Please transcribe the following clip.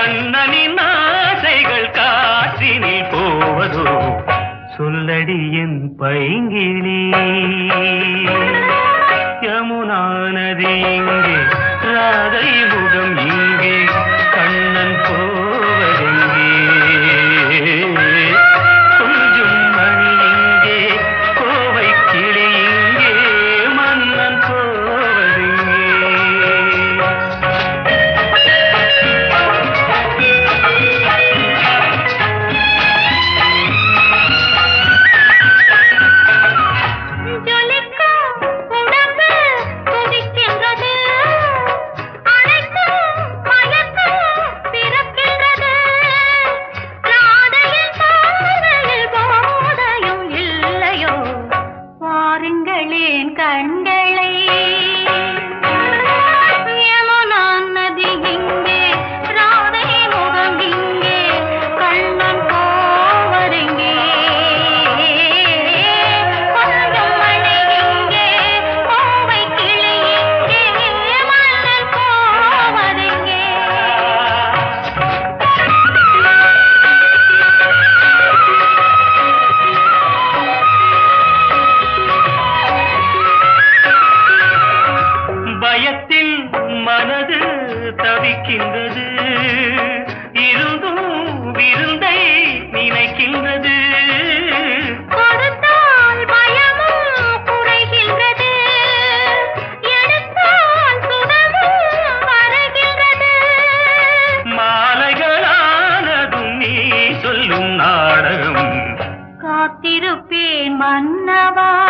கண்ணனின் ஆசைகள் காற்றினில் போவதோ சொல்லடி என் பைங்கிளி யமுனா நதி இங்கே ராதை முகம் இங்கே கண்ணன் போவதெங்கே கொஞ்சம் மணி இங்கே கோவை கிளி இங்கே மன்னன் போவதெங்கே ஜொலிக்கும் உடம்பு துடிக்கின்றது அனைத்தும் மயக்கம் பிறக்கின்றது ராதையின் பார்வையில் போதையும் இல்லையோ பாருங்களேன் கண்களை யமுனா நதி இங்கே ராதை முகம் இங்கே கண்ணன் போவதெங்கே கொஞ்சம் மழை இங்கே கோவை கிளி இங்கே மன்னன் போவதெங்கே பயத்தில் மனது தவிக்கின்றது இருந்தும் விருந்தை நினைக்கின்றது கொடுத்தால் பயமும் குறைகின்றது எடுத்தால் சுடமும் வருகின்றது மாலைகளானதும் நீ சொல்லும் நாடகம் காத்திருப்பேன் மன்னவா